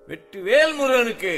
வெற்றிவேல் முருகனுக்கு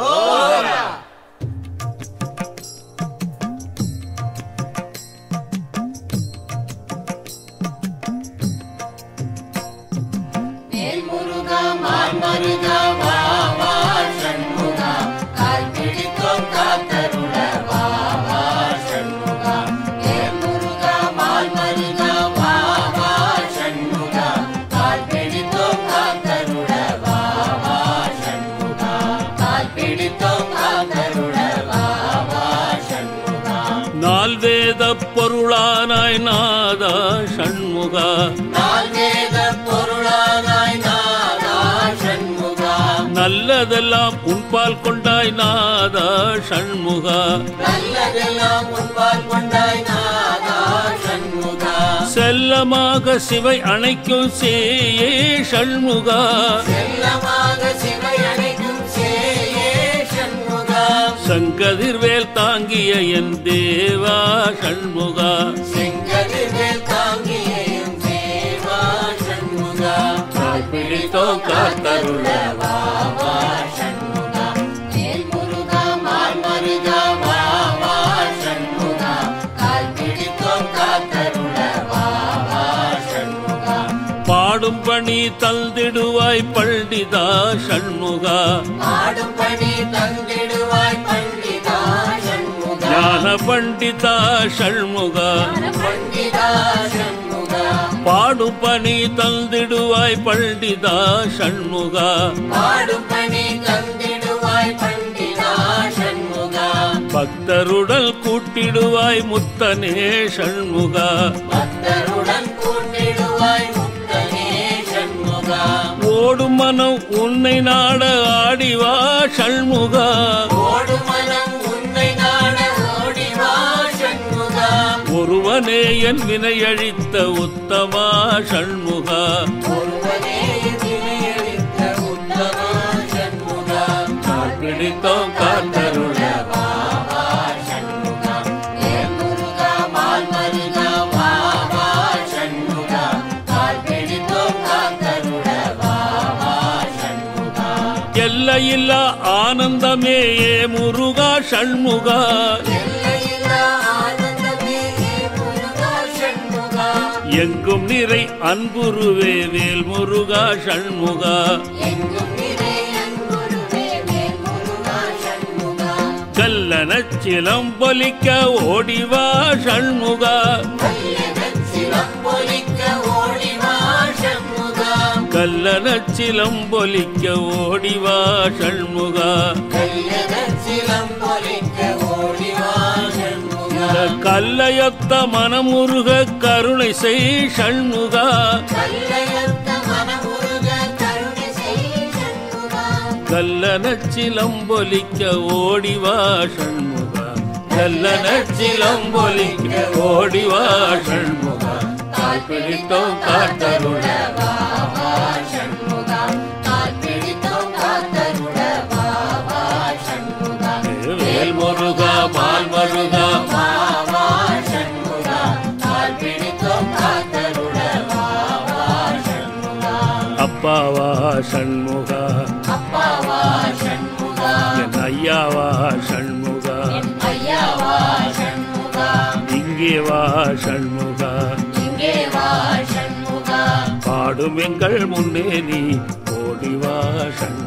வேல் முருகா மால் மருகா வா வா சண்முகா கால் பிடித்தோம் காத்தருள வா வா சண்முகா வேல் முருகா மால் மருகா வா வா சண்முகா கால் பிடித்தோம் காத்தருள வா வா சண்முகா கால் பிடித்தோம் காத்தருள வா வா சண்முகா நால் வேத பொருளானாய் நாதா சண்முகா நால் வேத பொருளானாய் நாதா சண்முகா நல்லதெல்லாம் உன்பால் கொண்டாய் நாதா சண்முகா நல்லதெல்லாம் உன்பால் கொண்டாய் நாதா சண்முகா செல்லமாக சிவை அணைக்கும் சேயே சண்முகா செல்லமாக சிவை அணைக்கும் சேயே சண்முகா சங்கதிர்வேல் தாங்கிய என் தேவா சண்முகா செங்கதிர்வேல் தாங்கியும் தேவா சண்முகா கால் பிடித்தோம் காத்தருள வா வா சண்முகா வேல் முருகா மால் மருகா வா வா சண்முகா கால் பிடித்தோம் காத்தருள வா வா சண்முகா பாடும் பணி தந்திடுவாய் பண்டிதா சண்முகா ஆடும் பணி தந்திடுவாய் பண்டிதா சண்முகா ஞான பண்டிதா சண்முகா பண்டிதா சண்முகா பாடும் பணி தந்திடுவாய் பண்டிதா சண்முகா ஆடும் பணி தந்திடுவாய் பண்டிதா சண்முகா பக்தருடல் கூட்டிடுவாய் முத்தனே சண்முகா பக்தருடன் கூட்டிடுவாய் முக்தனே சண்முகா ஓடும் மனம் உன்னை நாட ஆடிவா சண்முகா ஓடு மனம் உன்னை நாட ஓடிவா சண்முகா ஒருவனே என் வினையழித்த உத்தமா சண்முகா ஒருவனே திணையளித்த உத்தமா சண்முகா பிடித்தோம் காத்தருள வா வா சண்முகா வேல் முருகா மால் மருகா வா வா சண்முகா கால் பிடித்தோம் காத்தருள வா வா சண்முகா எல்லையில்லா ஆனந்தமே ஏ முருகா சண்முகா எல்லையில்லா ஆனந்தமே முருகா சண்முகா எங்கும் நிறை அன்புருவே வேல் முருகா சண்முகா எங்கும் நிறை அன்புருவே வேல் முருகா சண்முகா கல்லனச் சிலம்பொலிக்க ஓடிவா சண்முகா கல்லெனச் சிலம்பொலிக்க ஓடிவா சண்முகா கல்லனச் சிலம்பொலிக்க ஓடிவா சண்முகா கல்லெனச் சிலம்பொலிக்க ஓடிவா சண்முகா இந்த கல்லையொத்த மனமுருக கருணை செய் சண்முகா கல்லையொத்த மனமுருக கருணை செய் சண்முகா கல்லனச் சிலம்பொலிக்க ஓடிவா சண்முகா கல்லனச் சிலம்பொலிக்க ஓடிவா சண்முகா கால் பிடித்தோம் காத்தருள வா வா சண்முகா கால் பிடித்தோம் காத்தருள வா வா சண்முகா வேல் முருகா மால் மருகா வா வா சண்முகா கால் பிடித்தோம் காத்தருள வா வா சண்முகா அப்பாவா சண்முகா அப்பாவா சண்முகா என் ஐயாவா சண்முகா ஐயாவா சண்முகா இங்கே வா சண்முகா இங்கே வா சண்முகா பாடும் எங்கள் முன்னே நீ ஓடி வா சண்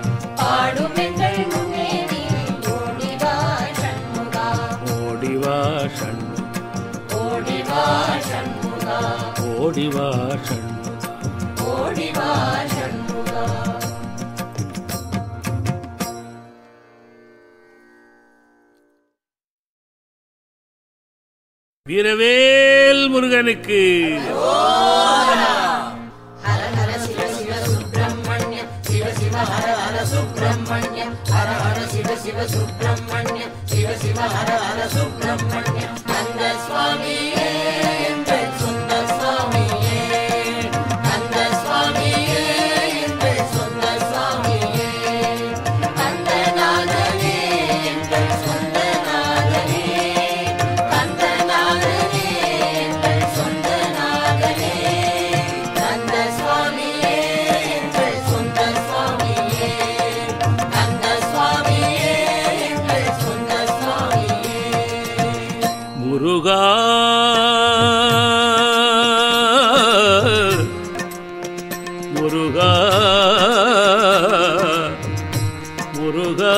பாடும் எங்கள் முன்னே நீ ஓடி வா சண்முகா ஓடி வா சண் ஓடி வா சண்முகா ஓடி வா சண் ஓடி வா சண்முகா வீரவேல் முருகனுக்கு ஹர ஹர சிவ சிவ சுப்பிரமணிய சிவ சிவ ஹர ஹர சுப்பிரமணிய ஹர ஹர சிவ சிவ சுப்பிரமணிய சிவ சிவ ஹர ஹர சுப்பிரமணிய அந்த சுவாமியே எங்கள் சொந்த சுவாமியே அந்த சுவாமியே எங்கள் சொந்த சுவாமியே அந்த நாதனே எங்கள் சொந்த நாதனே அந்த நாதனே எங்கள் சொந்த நாதனே அந்த சுவாமியே எங்கள் சொந்த சுவாமியே முருகா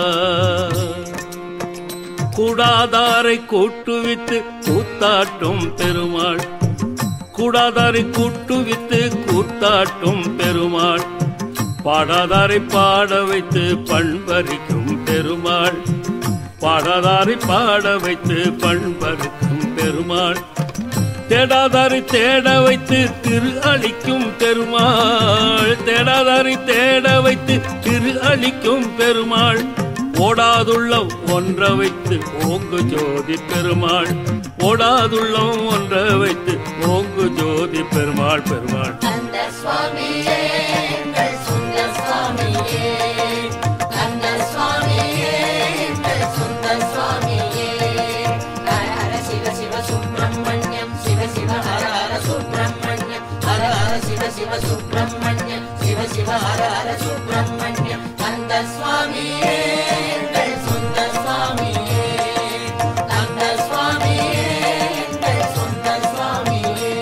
கூடாதாரை கூட்டுவித்து கூத்தாட்டும் பெருமாள் கூடாதாரை கூட்டுவித்து கூத்தாட்டும் பெருமாள் பாடாதாரை பாட வைத்து பண்பறிக்கும் பெருமாள் பாடாதாரை பாட வைத்து பண்பறிக்கும் பெருமாள் தேடாதாரை தேட வைத்து திரு அளிக்கும் பெருமாள் தேடாதாரை தேட வைத்து திரு அளிக்கும் பெருமாள் ஓடாதுள்ளம் ஒன்ற வைத்து ஓங்கு ஜோதி பெருமாள் ஓடாதுள்ளம் ஒன்ற வைத்து ஓங்கு ஜோதி பெருமாள் பெருமாள் கந்த சுவாமியே எங்கள் சொந்த சுவாமியே கந்த சுவாமியே எங்கள் சொந்த சுவாமியே ஹர ஹர சிவ சிவ சுப்பிரமணியம் சிவ சிவ ஹர ஹர சுப்பிரமணியம் ஹர ஹர சிவ சிவ சுப்பிரமணியம் சிவ சிவ ஹர ஹர சுப்பிரமணியம் கந்த சுவாமியே எங்கள் சொந்த சுவாமியே கந்த சுவாமியே எங்கள் சொந்த சுவாமியே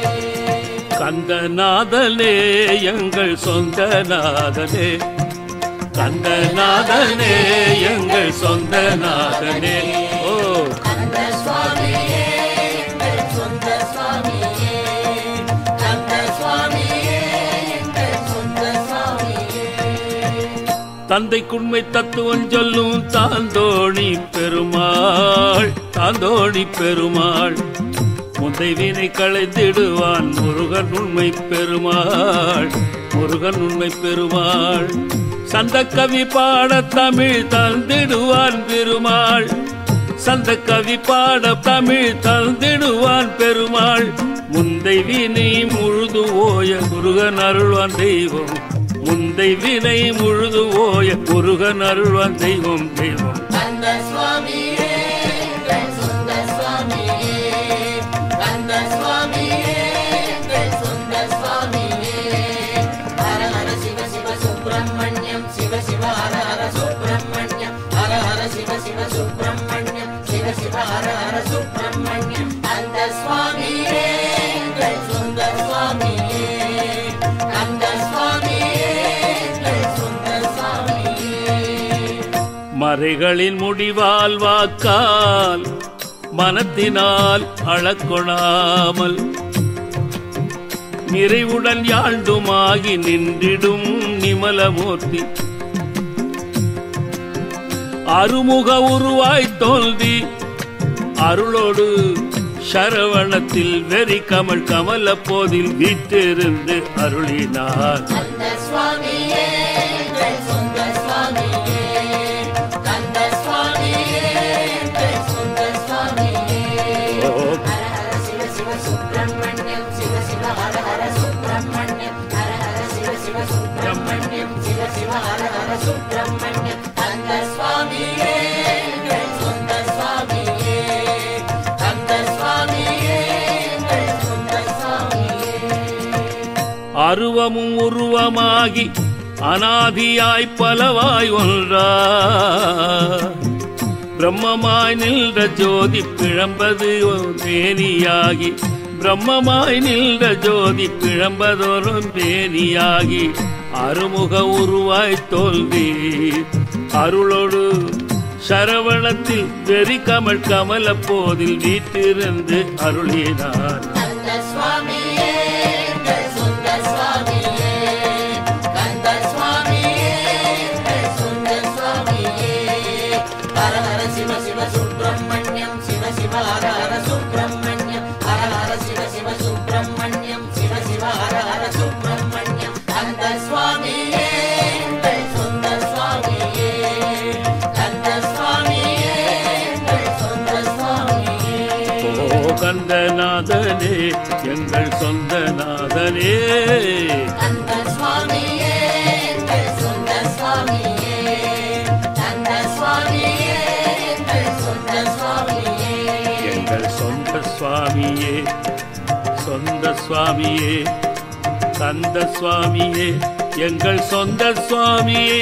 கந்தநாதனே எங்கள் சொந்த நாதனே கந்தநாதனே எங்கள் சொந்த நாதனே ஓ கந்த சுவாமியே எங்கள் சொந்த சுவாமியே கந்த சுவாமியே எங்கள் சொந்த சுவாமியே தந்தைக்குண்மை தத்துவம் சொல்லும் தாந்தோணி பெருமாள் தாந்தோணி பெருமாள் முந்தை வினை களைந்திடுவான் முருகன் உண்மை பெருமாள் முருகன் உண்மை பெருமாள் சந்த கவி பாட தமிழ் தந்திடுவான் பெருமாள் சந்த கவி பாட தமிழ் தந்திடுவான் பெருமாள் முந்தை வினை முழுது ஓய முருகன் அருள்வான் தெய்வம் முந்தை வினை முழுது ஓய முருகன் அருள்வான் தெய்வம் தெய்வம் கந்த சுவாமியே எங்கள் சொந்த சுவாமியே கந்த சுவாமியே எங்கள் சொந்த சுவாமியே ஹர ஹர சிவ சிவ சுப்பிரமணியம் சிவ சிவ ஹர ஹர சுப்பிரமணியம் ஹர ஹர சிவ சிவ சுப்பிரமணியம் சிவ சிவ ஹர ஹர சுப்பிரமணியம் கந்த சுவாமியே எங்கள் சொந்த சுவாமியே கந்த சுவாமியே எங்கள் சொந்த சுவாமியே மறைகளின் முடிவால் வாக்கால் மனத்தினால் அளக்கொணாமல் நிறைவுடன் யாழ்ந்துமாகி நின்றிடும் நிமலமூர்த்தி அருமுக உருவாய் தோல்வி அருளோடு சரவணத்தில் வெறி கமல் கமல போதில் வீட்டிருந்து அருளினார் கந்த சுவாமியே எங்கள் சொந்த சுவாமியே கந்த சுவாமியே எங்கள் சொந்த சுவாமியே ஓ ஹர ஹர சிவ சிவ சுப்பிரமணியம் சிவ சிவ ஹர ஹர சுப்பிரமணியம் ஹர ஹர சிவ சிவ சுப்பிரமணியம் சிவ சிவ ஹர ஹர சுப்பிரமணியம் கந்த சுவாமியே எங்கள் சொந்த சுவாமியே கந்த சுவாமியே எங்கள் சொந்த சுவாமியே அருவமும் உருவமாகி அனாதியாய் பலவாய் ஒன்றா பிரம்மமாய் நின்ற ஜோதி பிழம்பது மேனியாகி பிரம்மமாய் நின்ற ஜோதி பிழம்பதோறும் மேனியாகி அருமுக உருவாய் தோல்வி அருளோடு சரவணத்தில் வெறி கமல் கமல போதில் வீட்டிருந்து அருளினார் கந்த சுவாமியே எங்கள் சொந்த சுவாமியே கந்த சுவாமியே எங்கள் சொந்த சுவாமியே ஹர ஹர சிவ சிவ சுப்பிரமணியம் சிவ சிவ ஹர ஹர சுப்பிரமணியம் ஹர ஹர சிவ சிவ சுப்பிரமணியம் சிவ சிவ ஹர ஹர சுப்பிரமணியம் கந்த சுவாமியே எங்கள் சொந்த சுவாமியே கந்த சுவாமியே எங்கள் சொந்த சுவாமியே ஓ கந்தநாதனே எங்கள் சொந்த நாதனே கந்த சுவாமியே எங்கள் சொந்த சுவாமியே கந்த சுவாமியே எங்கள் சொந்த சுவாமியே எங்கள் சொந்த சுவாமியே சொந்த சுவாமியே கந்த சுவாமியே எங்கள் சொந்த சுவாமியே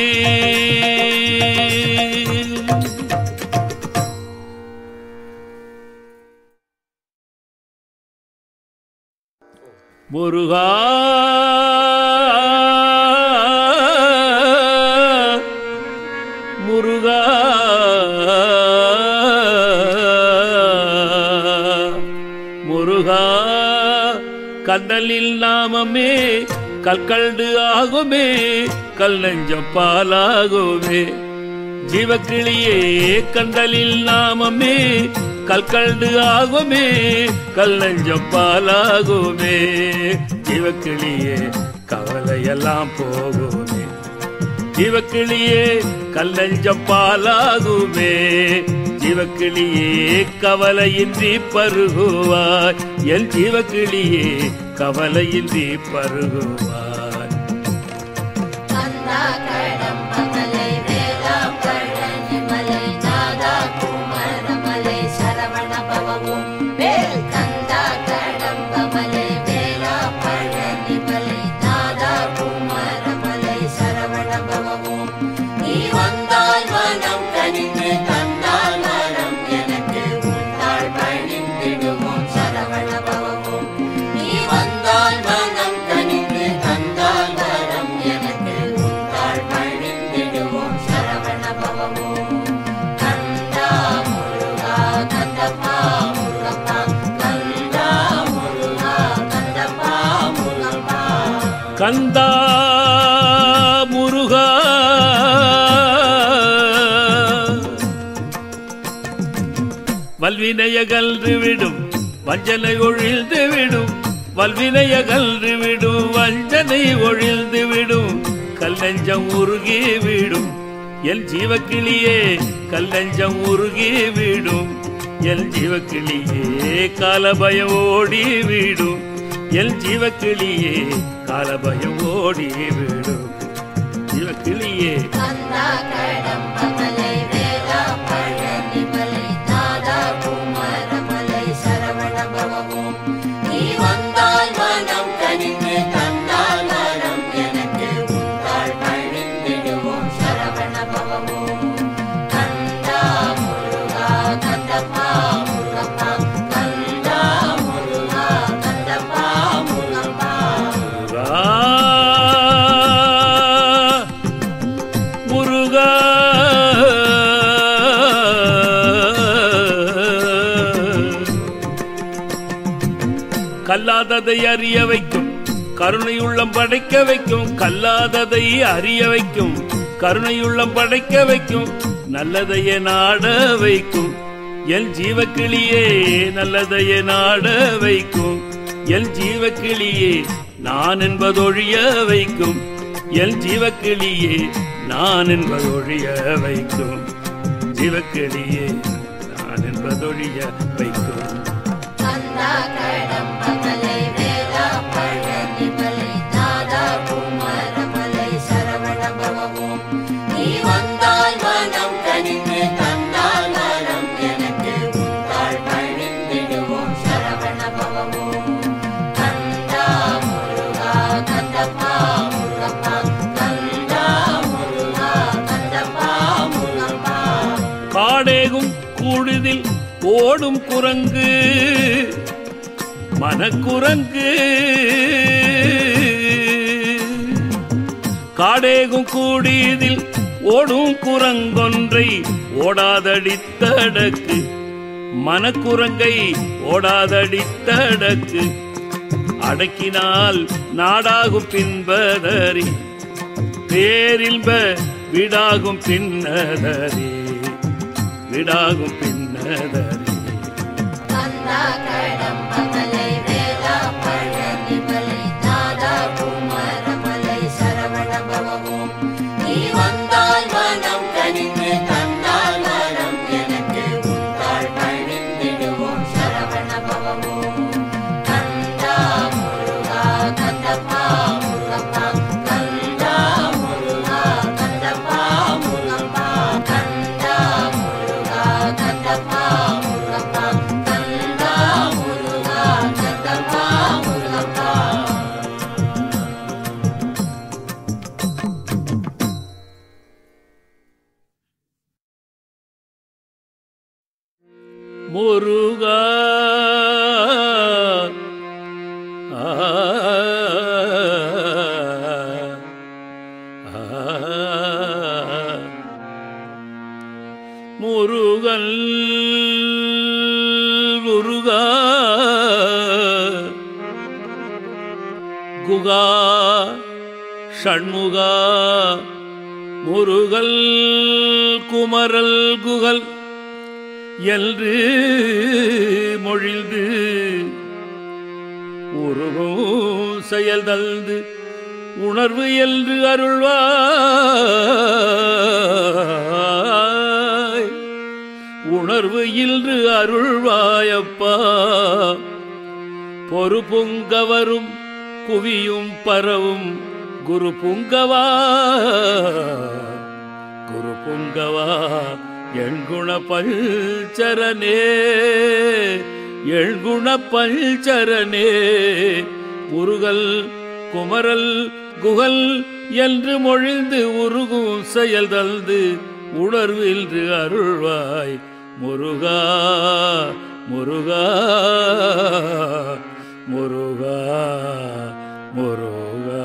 முருகா கண்டலில் நாமமே கல்கண்டு ஆகுமே கல் நெஞ்சம் பாலாகுமே ஜீவக்கிளியே கண்டலில் நாமமே கல்கண்டு ஆகுமே கல் நெஞ்சம் பாலாகுமே ஜீவக்கிளியே கவலையெல்லாம் போகுமே ஜீவக்கிளியே கல்லஞ்சம் பாலாகுமே ஜீவக்கிளியே கவலையின்றி பருகுவாய் என் ஜீவக்கிளியே கவலையின்றி பருகுவாய் கந்தா கடம்பமலை வேதா பழனிமலை நாதா குமரமலை சரவண பவமும் வேல் கந்தா கடம்பமலை வேதா பழனிமலை நாதா குமரமலை சரவண பவமும் நீ வந்தால் மனம் கனிந்து தந்தால் மரம் எனக்கு உண்டாள் பணிந்திடுவோம் சரவண பவமும் நீ வந்தால் மனம் கனிந்து தந்தால் வரம் எனக்கு உண்டாள் பணிந்திடுவோம் சரவண பவமும் கந்தா முருகா கந்தப்பா முருகப்பா கந்தா முருகா கந்தப்பா முருகப்பா கந்தா முருகா வல்வினையகன்று விடும் வஞ்சனை ஒழிந்து விடும் வல்வினையகன்று விடும் வஞ்சனை ஒழிந்து விடும் கல்லஞ்சம் உருகி விடும் என் ஜீவக்கிளியே கல்லஞ்சம் உருகி விடும் என் ஜீவக்கிளியே காலபயம் ஓடி விடும் என் ஜீவக்கிளியே காலபயம் ஓடி விடும் ஜீவக்கிளியே கந்தா கடம்பமலை வேதா பழனிமலை நாதா குமரமலை சரவண பவமும் நீ வந்தால் மனம் கனிந்து தந்தால் மரம் எனக்கு உண்டாள் பழிந்திடுவோம் சரவண பவமும் கந்தா முருகா கந்தப்பா முருகப்பா கந்தா முருகா கந்தப்பா முருகப்பா முருகா முருகா கல்லாததை அறிய வைக்கும் கருணையுள்ளம் படைக்க வைக்கும் கல்லாததை அறிய வைக்கும் கருணையுள்ளம் படைக்க வைக்கும் நல்லதையே நாட வைக்கும் என் ஜீவக்கிளியே நல்லதையே நாட வைக்கும் என் ஜீவக்கிளியே நான் என்பதொழிய வைக்கும் என் ஜீவக்கிளியே நான் என்பதொழிய வைக்கும் ஜீவக்கிளியே நான் என்பதொழிய வைக்கும் கந்தா கடம்பமலை வேதா பழனிமலை நாதா குமரமலை சரவண பவமும் நீ வந்தால் மனம் கனிந்து தந்தால் மரம் எனக்கு உண்டாள் பழிந்திடுவோம் சரவண பவமும் கந்தா முருகா கந்தப்பா முருகப்பா கந்தா முருகா கந்தப்பா முருகப்பா காடேகும் கூடுதில் ஓடும் குரங்கு மனக்குரங்கு காடேகும் கூடியதில் ஓடும் குரங்கொன்றை ஓடாதடித்தடக்கு மனக்குரங்கை ஓடாதடித்தடக்கு அடக்கினால் நாடாகும் பின்பதறி பேரின்ப விடாகும் பின்னதரே விடாகும் பின்னதரே கந்தா கடம்பமலை வேதா பழனிமலை நாதா குமரமலை சரவண பவமும் நீ வந்தால் மனம் கனிந்து தந்தால் மரம் எனக்கு உண்டாள் பழிந்திடுவோம் சரவண பவமும் கந்தா முருகா கந்தப்பா முருகப்பா கந்தா முருகா கந்தப்பா முருகப்பா கந்தா முருகா கந்தப்பா முருகப்பா கந்தா முருகா கந்தப்பா முருகப்பா முருகா ஆ, ஆ, முருகல் முருகா முருகா ஷண்முகா முருகல் குமரல் குகல் என்று மொழிந்து உருகும் செயல் தந்து உணர்வு என்று அருள்வாய் உணர்வு இன்று அருள்வாயப்பா பொறு பொங்கவரும் குவியும் பரவும் குரு புங்கவா குரு புங்கவா எண்குண பல்சரனே எண்குண பல்சரனே முருகல் குமரல் குகல் என்று மொழிந்து உருகும் செயல் தந்து உணர்வில்று அருள்வாய் முருகா முருகா முருகா முருகா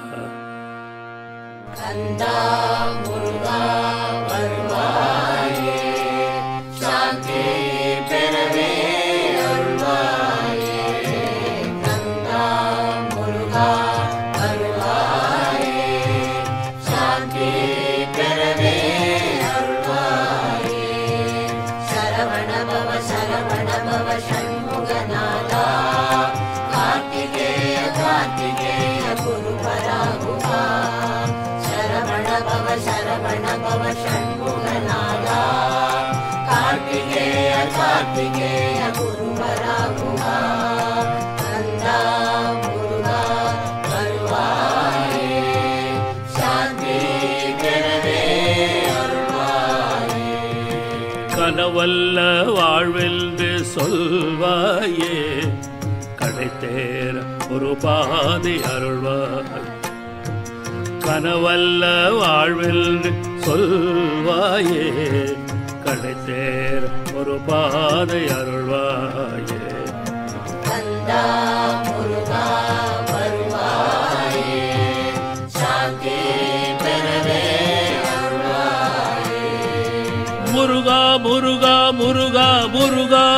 கந்தா முருகா வருவாயே சாந்தி பெறவே அருள்வாயே கந்தா முருகா வருவாயே சாந்தி பெறவே அருள்வாயே சரவண பவ சரவண பவ ஷண்முகநாதா கார்த்திகேய கார்த்திகேய குரு பராகுகா சரவண பவ சரவண பவ ஷண்முகநாதா கார்த்திகேய கார்த்திகேய குரு பராகுகா கந்தா முருகா வருவாயே சாந்தி பெறவே அருள்வாயே கனவல்ல வாழ்வென்று சொல்வாயே கடைத்தேர ஒரு பாதை அருள்வாய் கனவல்ல வாழ்வென்று சொல்வாயே கடைத்தேர ஒரு பாதை அருள்வாயே கந்தா முருகா வருவாயே சாந்தி பெறவே அருள்வாயே முருகா முருகா முருகா முருகா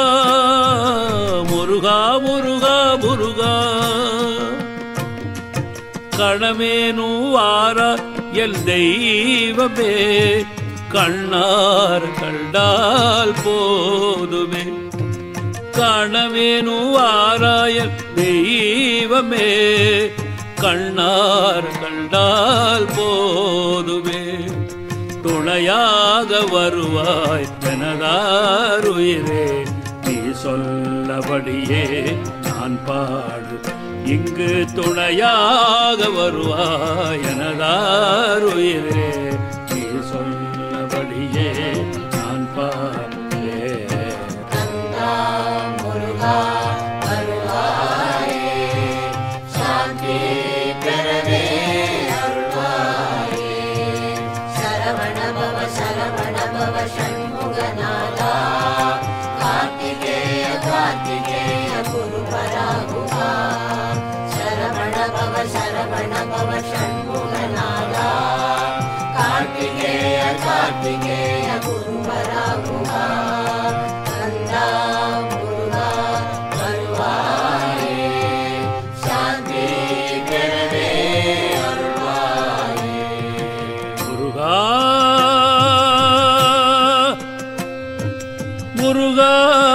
முருகா முருகா முருகா கணமேனு வார எல் தெய்வமே கண்ணார் கண்டால் போதுமே கணவேனு வாராய தெய்வமே கண்ணார் கண்டால் போதுமே துணையாக வருவாய் எனதாருயிரே நீ சொல்லபடியே நான் பாடு இங்கு துணையாக வருவாய் எனதாருயிரே நீ சொல்லபடியே நான் பாடுவேன் கந்தா முருகா வருவாயே சாந்தி பெறவே அருள்வாயே சரவண பவ சரவண பவ ஷண்முகநாதா கார்த்திகேய கார்த்திகேய குரு பராகுகா சரவண பவ சரவண பவ ஷண்முகநாதா கார்த்திகேய கார்த்திகேய குரு பராகுகா கந்தா முருகா வருவாயே சாந்தி பெறவே அருள்வாயே முருகா முருகா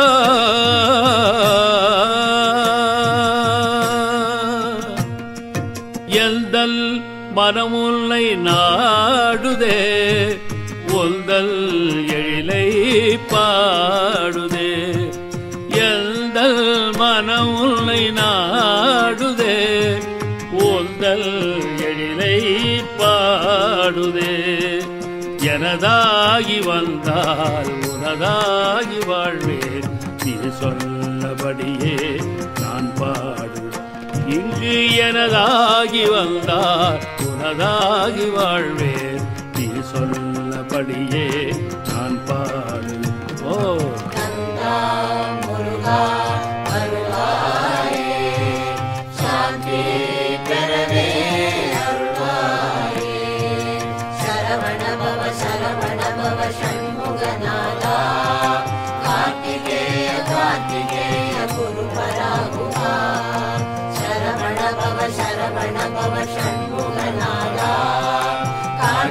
எல்தல் மனமுல்லை நாடுதே ஒல்தல் எழிலை பாடுதே எல்தல் மனமுல்லை நாடுதே ஒல்தல் எழிலை பாடுதே எனதாகி வந்தால் உனதாகி வாழ்வேன் நீ சொல்லபடியே நான் பாடு இங்கு எனதாகி வந்தால் உனதாகி வாழ்வேன் நீ சொல்லபடியே நான் பாடு ஓ கந்தா முருகா வருவாயே சாந்தி பெறவே அருள்வாயே சரவண பவ சரவண பவ ஷண்முகநாதா கார்த்திகேய கார்த்திகேய குரு பராகுகா சரவண பவ சரவண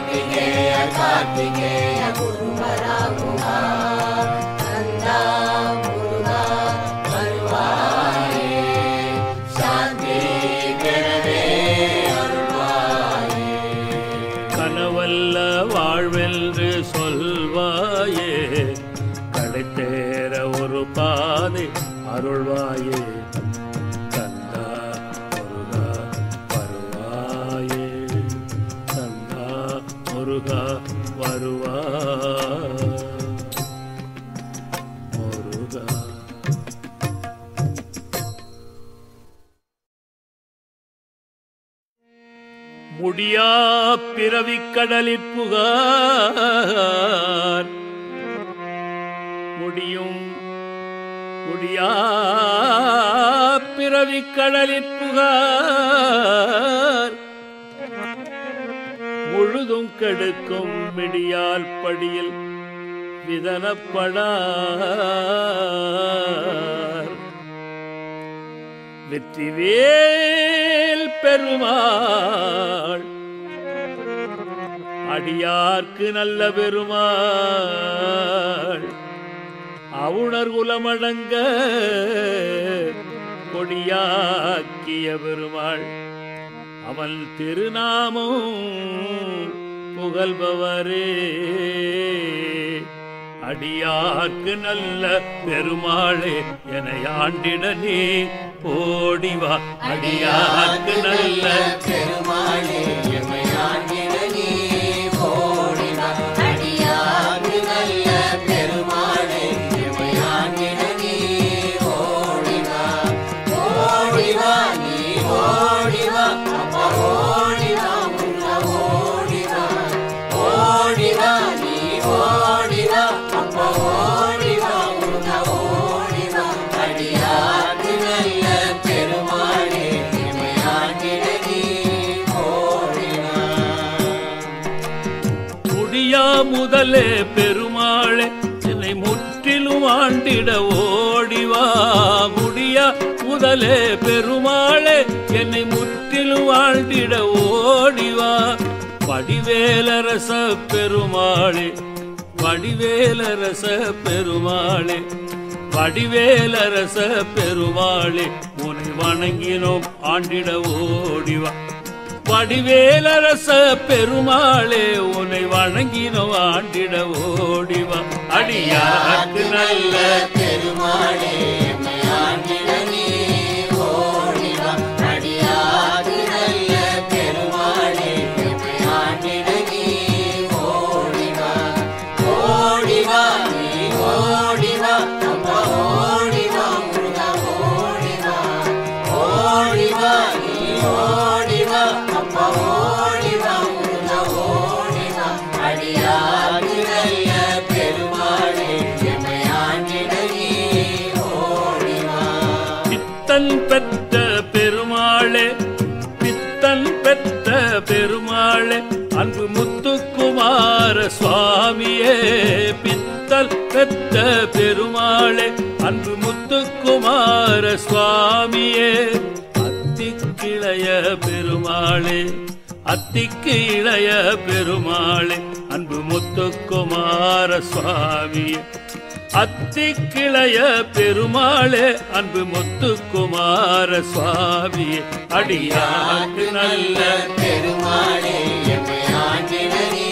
கார்த்திகேய கார்த்திகேய குருவராகுகா கந்தா முருகா வருவாயே சாந்தி பெறவே அருள்வாயே கனவல்ல வாழ்வென்று சொல்வாயே கடைத்தேற ஒரு பாதை அருள்வாயே கந்தா முருகா வருவாயே கந்தா முருகா வருவா முருகா முடியா பிறவிக் கடலிற் புகார் முடியும் முடியா பிறவிக் கடலிற் புகார் முழுதும் கெடுக்கும் விடியால் படியில் விதனப்படார் வெற்றிவேல் பெருமாள் அடியார்க்கு நல்ல பெருமாள் அவுணர் குலமடங்க கொடியாக்கிய பெருமாள் அவன் திருநாமம் புகழ்பவரே அடியார்க்கு நல்ல பெருமாளே என ஆண்டிட நீ ஓடிவா அடியார்க்கு நல்ல பெருமாளே எமை ஆண்டிட நீ ஓடிவா அடியார்க்கு நல்ல பெருமாளே எமை ஆண்டிட நீ ஓடிவா ஓடிவா நீ ஓடிவா அப்பா ஓடிவா முன்ன ஓடிவா ஓடிவா நீ ஓடிவா அப்பா ஓடிவா முன்ன ஓடிவா அடியார்க்கு நல்ல பெருமாளே எமை ஆண்டிட நீ ஓடிவா முடியா முதலே பெருமாளே என்னை முற்றிலும் ஆண்டிட ஓடிவா முடியா முதலே பெருமாளே என்னை முற்றிலும் ஆண்டிட ஓடிவா வடிவேலரச பெருமாளே வடிவேலரச பெருமாளே வடிவேலரச பெருமாளே உன்னை வணங்கினோம் ஆண்டிட ஓடிவா வடிவேலரச பெருமாளே உன்னை வணங்கினோ ஆண்டிட ஓடிவா அடியார்க்கு நல்ல பெருமாளே எம்மை ஆண்டிட நீ ஓடிவா அடியார்க்கு நல்ல பெருமாளே எம்மை ஆண்டிட நீ ஓடிவா ஓடிவா நீ ஓடிவா அப்பா ஓடிவா முருகா ஓடிவா ஓடிவா நீ ஓடிவா அப்பா ஓடிவா முருகா ஓடிவா அடியார்க்கு நல்ல பெருமாளே எம்மை ஆண்டிட நீ ஓடிவா பித்தன் பெற்ற பெருமாளே பித்தன் பெற்ற பெருமாளே அன்பு முத்துக்குமார சுவாமியே பித்தல் பெற்ற பெருமாளே அன்பு முத்துக்குமார சுவாமியே அத்திக்கிளைய பெருமாளே அத்திக்கு இளைய பெருமாளே அன்பு முத்துக்குமார சுவாமியே அத்திக்கிளைய பெருமாளே அன்பு முத்துக்குமார சுவாமியே அடியாக்கு நல்ல பெருமாளே எம்மை ஆண்டிட நீ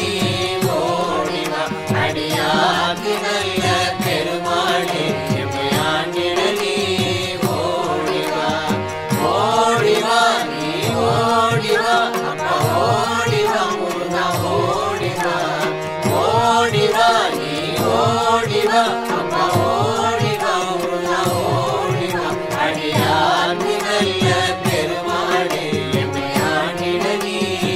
ஓடிவா அடியார்க்கு நல்ல பெருமாளே எம்மை ஆண்டிட நீ ஓடிவா ஓடிவா நீ ஓடிவா அப்பா ஓடிவா முருகா ஓடிவா ஓடிவா நீ ஓடிவா அப்பா ஓடிவா முருகா ஓடிவா அடியார்க்கு நல்ல பெருமாளே எம்மை ஆண்டிட நீ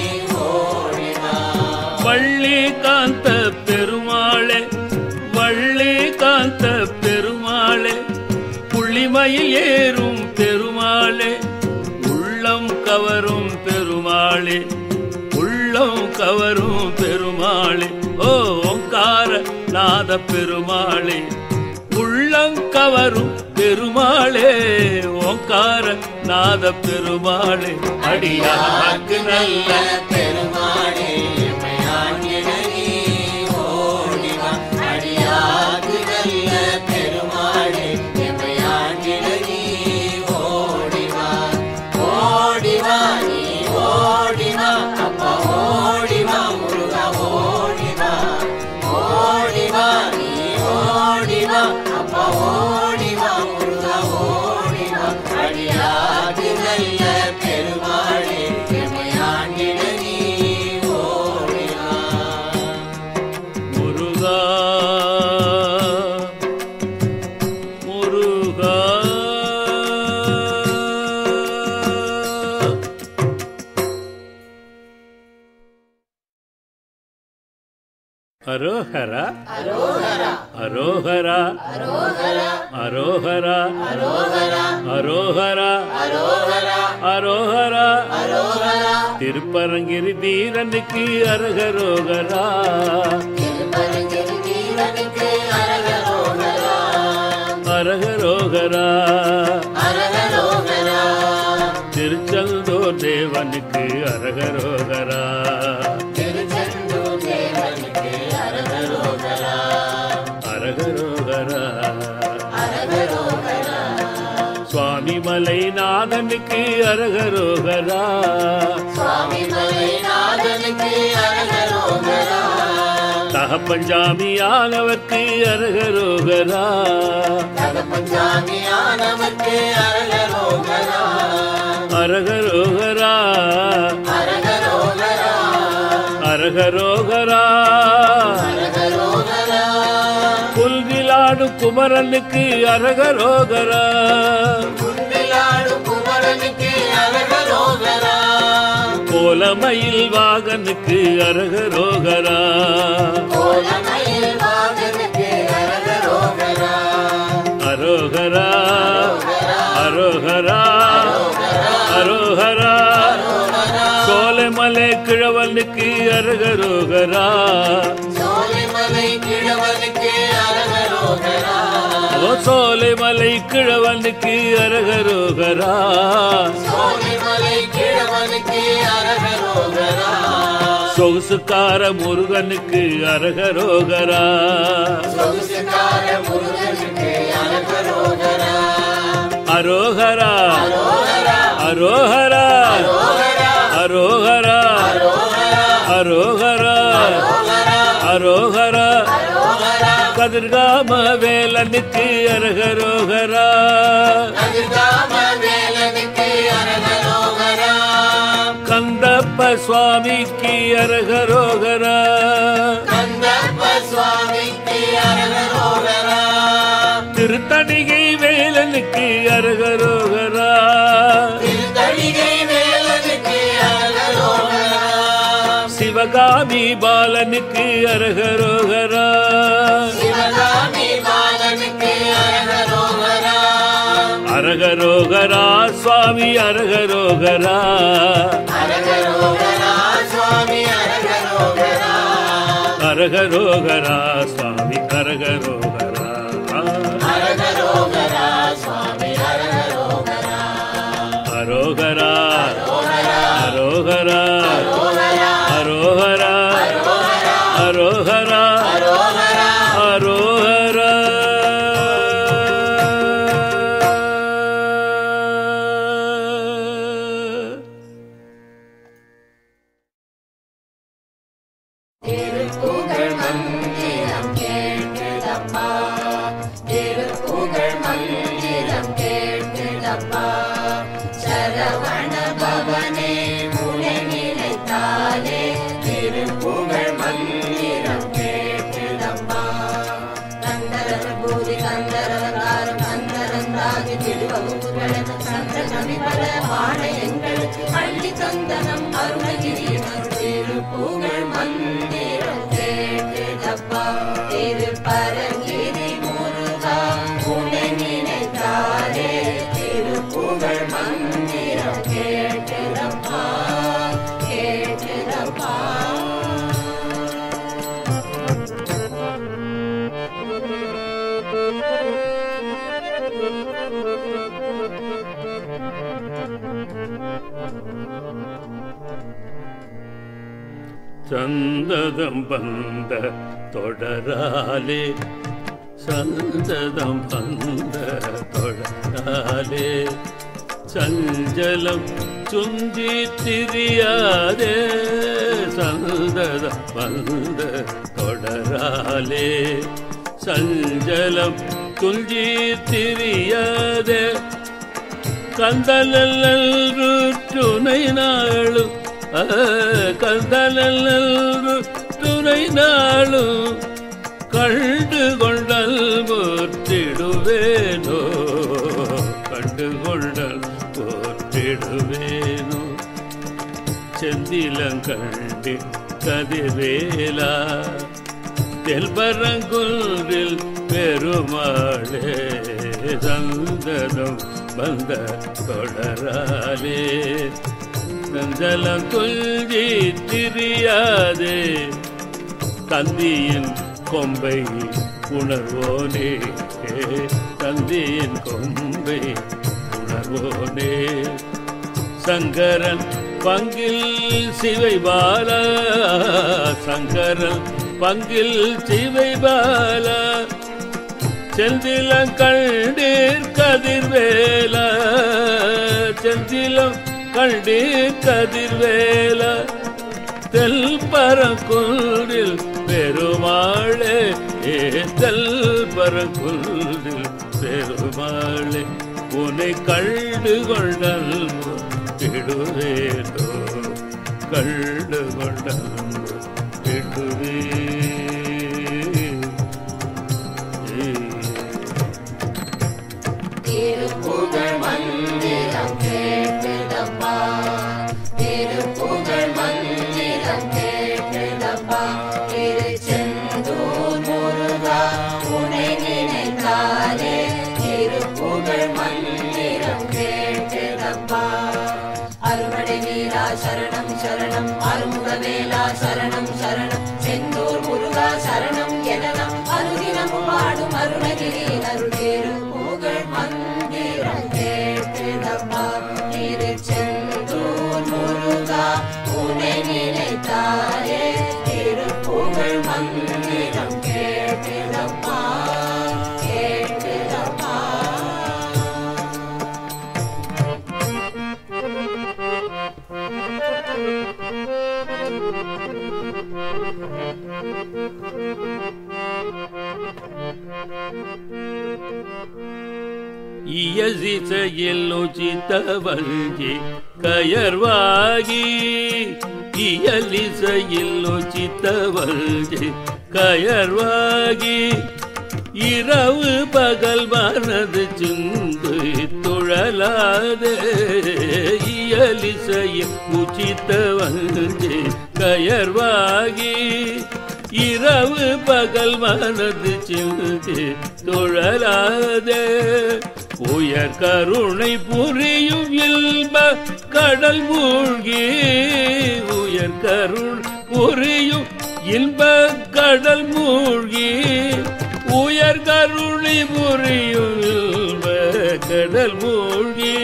ஓடிவா வள்ளி காந்த பெருமாளே வள்ளி காந்த பெருமாளே புள்ளிமயில் ஏறும் பெருமாளே உள்ளம் கவரும் பெருமாளே உள்ளம் கவரும் பெருமாளே ஓ ஓங்கார நாத பெருமாளே உள்ளங்கவரும் பெருமாளே ஓங்கார நாத பெருமாளே அடியாக்கு நல்ல பெருமாளே எம்மை ஆண்டிட அரோஹர அரோஹர அரோஹர அரோஹர அரோஹர திருப்பரங்கிரி தீரனுக்கு அரகரோகரா திருப்பரங்கிரி வீரனுக்கு அரகரோகரா அரகரோகரா அரகரோகரா திருச்செந்தூர் தேவனுக்கு அரகரோகரா திருச்செந்தூர் தேவனுக்கு அரகரோகரா அரகரோகரா அரகரோகரா சுவாமி மலைநாதனுக்கு அரகரோகரா சுவாமி மலைநாதனுக்கு அரகரோகரா தகப்பஞ்சாமியானவர்க்கு அரகரோகரா தகப்பஞ்சாமியானவர்க்கு அரகரோகரா அரகரோகரா அரகரோகரா அரகரோகரா அரகரோகரா புல்விலாடு குமரனுக்கு அரகரோகரா குண்டிலாடும் குமரனுக்கு அரகரோகரா கோலமயில் வாகனுக்கு அரகரோகரா கோலமயில் வாகனுக்கு அரகரோகரா அரோகரா அரோகரா அரோகரா சோலைமலை கிழவனுக்கு அரகரோகரா சோலைமலை கிழவனுக்கு அரகரோகரா ஓ சோலைமலை கிழவனுக்கு அரகரோகரா சோலைமலை கிழவனுக்கு அரகரோகரா சொகுசுக்கார முருகனுக்கு அரகரோகரா சொகுசுக்கார முருகனுக்கு அரகரோகரா அரோகரா அரோகரா அரோகரா அரோகரா அரோகரா கதிர்காம வேலனுக்கு அரகரோகரா கதிர்காம வேலனுக்கு அரகரோகரா கந்தப்ப சுவாமிக்கு அரகரோகரா கந்தப்ப சுவாமிக்கு அரகரோகரா திருத்தணிகை வேலனுக்கு அரகரோகரா திருத்தணிகை வேலனுக்கு அரகரோகரா சிவகாமி பாலனுக்கு அரகரோகரா சிவகாமி பாலனுக்கு அரகரோகரா அரகரோகரா சுவாமி அரகரோகரா அரகரோகரா சுவாமி அரகரோகரா அரகரோகரா சுவாமி அரகரோகரா அரகரோகரா சுவாமி அரகரோகரா அரோகரா அரோகரா அரோகரா அரோகரா அரோகரா திருப்புகழ் மந்திரம் கேட்குதப்பா திருப்புகழ் மந்திரம் கேட்குதப்பா சரவண பவனே முனை நிலைத்தாலே திருப்புகழ் மந்திரம் கேட்குதப்பா கந்தரர பூரி கந்தரங்காரம் கந்தரந்தாதி திருவகுப்புகள் சந்த கவிபல பாட எங்களுக்கு பள்ளி தந்தனம் அருணகிரி திருப்புகழ் மந்திரம் கேட்குதப்பா திருப்பரங்கிரி முருகா உனை நினைத்தாரே திருப்புகழ் மந்திரம் கேட்குதப்பா கேட்குதப்பா சந்ததம் வந்த தொடராலே சந்ததம் வந்த தொடராலே சஞ்சலம் சுந்தி திரியாதே சந்ததம் வந்த தொடராலே சஞ்சலம் துஞ்சி திரியாதே ಕಂದಲೆಲ್ಲರೂ ತುನೈನಾಳು ಆ, ಕಂದಲೆಲ್ಲರೂ ತುನೈನಾಳು ಕಂಡುಕೊಂಡಲ್ ಮೂರ್ತಿಡುವೇನೋ ಕಂಡುಕೊಂಡಲ್ ಮೂರ್ತಿಡುವೇನೋ செந்திலங்கண்டி கதிர்வேலா தெல்பரங்குன்றில் பெருமாளே சந்ததம் வந்த தொடராலே நந்தலம் துஞ்சி திரியாதே தந்தியின் கொம்பை உணர்வோனே தந்தியின் கொம்பை உணர்வோனே சங்கரன் பங்கில் சிவை பாலா சங்கரன் பங்கில் சிவை பாலா செந்திலம் கண்டீர் கதிர்வேல செந்திலம் கண்டீர் கதிர்வேல தெல் பரங்குன்றில் பெருமாளே ஏ தெல் பரங்குன்றில் பெருமாளே உன்னை கண்டு கொண்டல் விடுவேதோ கண்டு கொண்டல் விடுவே திருப்புகழ் மந்திரம் கேட்டதப்பா திருப்புகழ் மந்திரம் கேட்டதப்பா திருச்செந்தூர் முருகா உனை நினைத்தாரே திருப்புகழ் மந்திரம் கேட்டதப்பா அறுவடை வீரா சரணம் சரணம் அருமுக வேலா சரணம் சரணம் செந்தூர் முருகா சரணம் எனலாம் அருகினமும் பாடும் அருணகிரி அருளேறு புகழ் மந்திரம் கேட்டதப்பா திருச்செந்தூர் முருகா உனை நினைத்தாரே திருப்புகழ் மந்திரம் கேட்டதப்பா கேட்டதப்பா இயசிசையில் உச்சித்தவஞ்சி கயர்வாகி இயலிசையில் உச்சித்தவஞ்சி கயர்வாகி இரவு பகல் மனது சிந்து துழலாதே இயலிசையில் உச்சித்தவஞ்சி கயர்வாகி இரவு பகல் மனது சிந்து துழலாதே உயர் கருணை புரியும் இல்ப கடல் மூழ்கி உயர் கருணை புரியும் இன்ப கடல் மூழ்கி உயர் கருணை புரியும் இல்ப கடல் மூழ்கி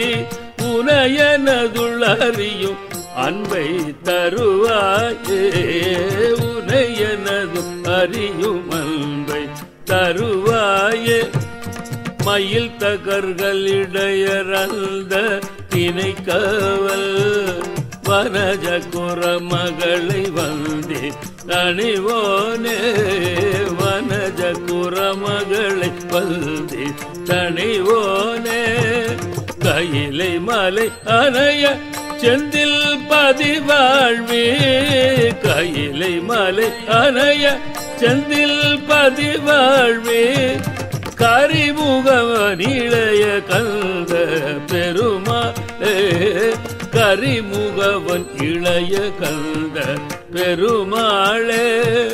உனையனதுள்ளறியும் அன்பை தருவாயே உனையனது அறியும் அன்பை தருவாயே மயில் தகர்களிடையரந்த திணைக்காவல் வனஜ குரமகளை வந்தே தணிவோனே வனஜ குரமகளை வந்தே தணிவோனே கையிலை மலை அணைய செந்தில் பதிவாழ்வே கையிலை மலை அணைய செந்தில் பதிவாழ்வே கரிமுகவன் இளைய கந்த பெருமாளே கரிமுகவன் இளைய கந்த பெருமாளே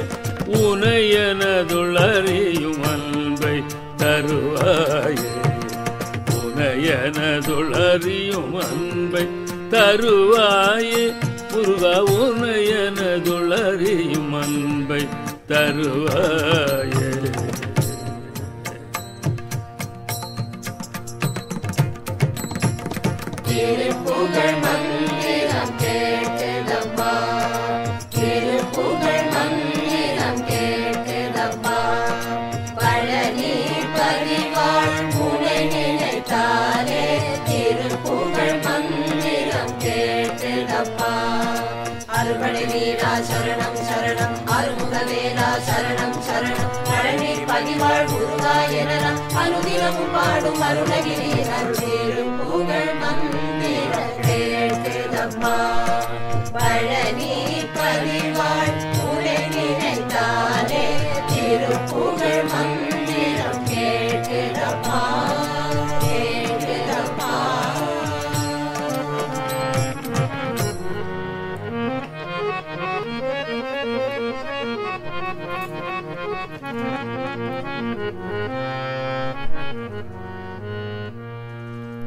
உனையனதுளறியும் அன்பை தருவாயே உனையனதுளறியும் அன்பை தருவாயே முருகா உனையனதுளறியும் அன்பை தருவாயே திருப்புகழ் மந்திரம் கேட்டதப்பா திருப்புகழ் மந்திரம் கேட்டதப்பா பழனி பரிவாள் முனை நினைத்தாரே திருப்புகழ் மந்திரம் கேட்டதப்பா அறுபடை வீரா சரணம் சரணம் அருமுக வேலா சரணம் சரணம் பழனி பதிவாழ் முருகா எனலாம் அனுதினமும் பாடும் அருணகிரி அருளேறும் புகழ் மந்திர கேட்டதம்மா பழனி பதிவாழ் உரை நினைத்தாரே திருப்புகழ் மந்திரம் கேட்டதம்மா கேட்டதம்மா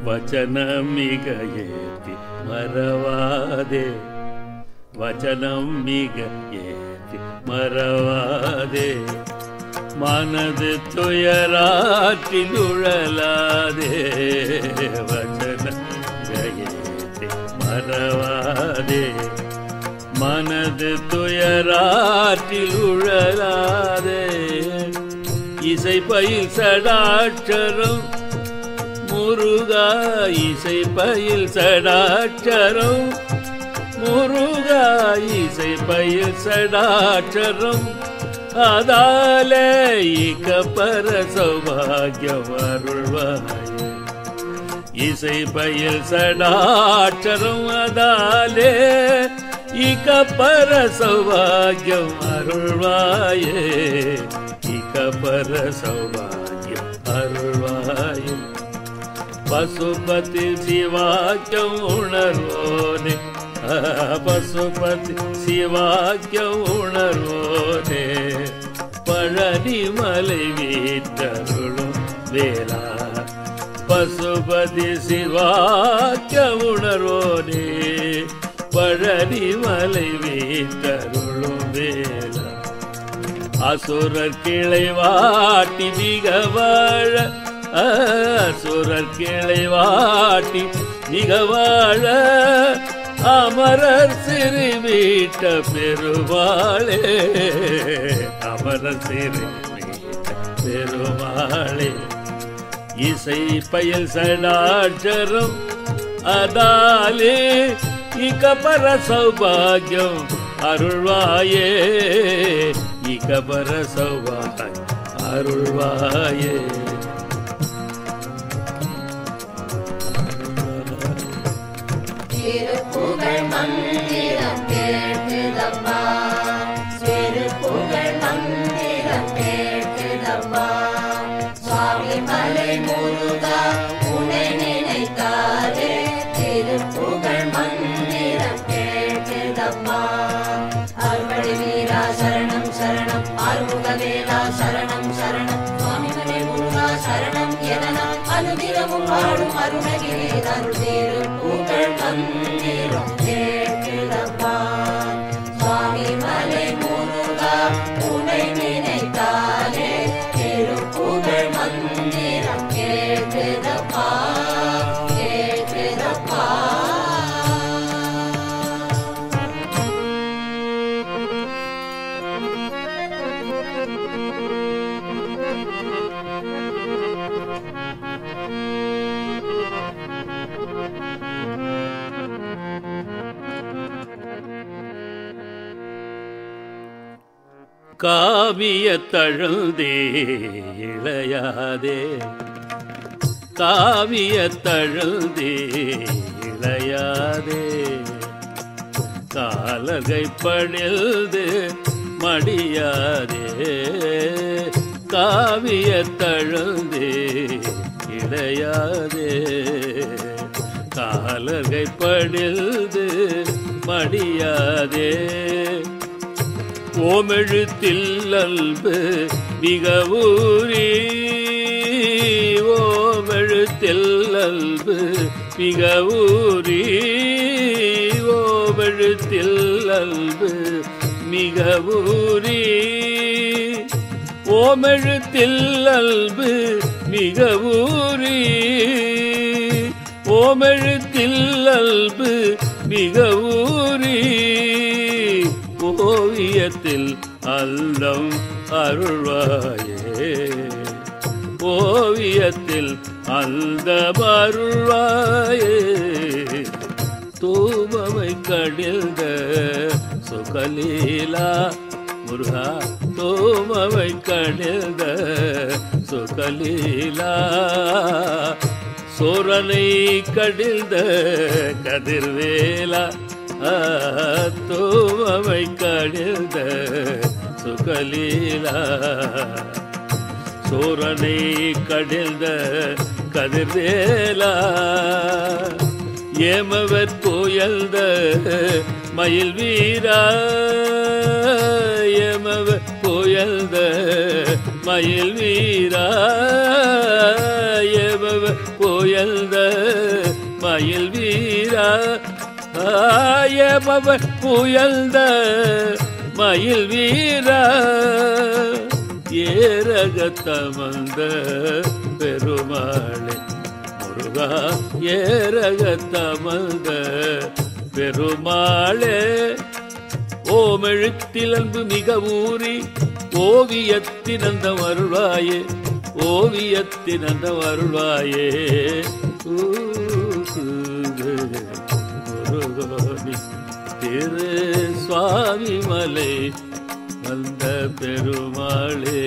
வச்சனம் மிக ஏத்தி மறவாதே வச்சனம் மிக ஏத்தி மறவாதே மனது துயராற்றில் உழலாதே வச்சனம் மிக ஏத்தி மறவாதே மனது துயராற்றில் உழலாதே இசை பயில் சடாட்சரம் முருகா இசை பயில் சடாட்சரம் முருகா இசை பயில் சடாட்சரம் அதாலே இக்கப்பர சௌபாகியம் அருள்வாயே இசை பயில் சடாட்சரம் அதாலே இக்கப்பர சௌபாகியம் அருள்வாயே இக்கப்பர சௌபாகியம் அருள்வாயே பசுபதி சிவாக்கியம் உணர்வோனே ஆ, பசுபதி சிவாக்கியம் உணர்வோனே பழனி மலை வீட்டருளும் வேளா பசுபதி சிவாக்கிய உணர்வோனே பழனி மலை வீட்டருளும் வேளா அசுரர் கிளை வாட்டி மிக வாழ அசுரர் கிளை வாட்டி மிக வாழ அமரர் சிறு வீட்ட பெருமாளே அமரர் சிறு வீட்ட பெருமாளே இசை பயல் சடாட்சரம் அதாலே இகபர சௌபாகியம் அருள்வாயே இகபர சௌபாகியம் அருள்வாயே திருப்புகழ் மந்திரம் கேட்குதப்பா திருப்புகழ் மந்திரம் கேட்குதப்பா சுவாமி மலை முருகா உன்னை நினைத்தாரே திருப்புகழ் மந்திரம் கேட்குதப்பா அருள்வழி வீரா சரணம் சரணம் ஆறுமுக வேலா சரணம் சரணம் சுவாமி மலை முருகா சரணம் எதனால் அனுதினமும் வாழும் அருணகிரி அருள் திருப்புகழ் மந்திரம் கேட்குதப்பா சுவாமி மலை முருகா உன்னை நினைத்தாலே திருப்புகழ் மந்திரம் கேட்குதப்பா கேட்குதப்பா காவிய தழுந்தே இளையாதே காவிய தழுந்தே இளையாதே காலகை பணில்து மடியாதே காவிய தழுந்தே இளையாதே காலகை பணில்து மடியாதே ஓமெழுத்தில் அல்பு மிக ஊறி ஓமெழுத்தில் அல்பு மிக ஊறி ஓமெழுத்தில் அல்பு மிக ஊறி ஓமெழுத்தில் அல்பு மிக ஊறி ஓமெழுத்தில் அல்பு மிக ஊறி ஓவியத்தில் அல்லம் அருள்வாயே ஓவியத்தில் அந்த அருள்வாயே தூபமை கடில்த சுகலீலா முருகா தூபமை கடில்த சுகலீலா சோரனை கடில்த கதிர்வேலா தூவமை கடில்த சுகலீலா சூரனை கடில்த கதிர்வேலா ஏமவர் புயல்த மயில் வீரா ஏமவர் புயல்த மயில் வீரா ஏமவர் புயல்த மயில் வீரா ஆயபவ புயல்ந்த மயில் வீரா ஏரகத்தமந்த பெருமாளே முருகா ஏரகத்தமந்த பெருமாளே ஓமெழுத்தில் அன்பு மிக ஊறி ஓவியத்தினந்த அருள்வாயே ஓவியத்தினந்த அருள்வாயே முருகோனி திரு சுவாமி மலை வந்த பெருமாளே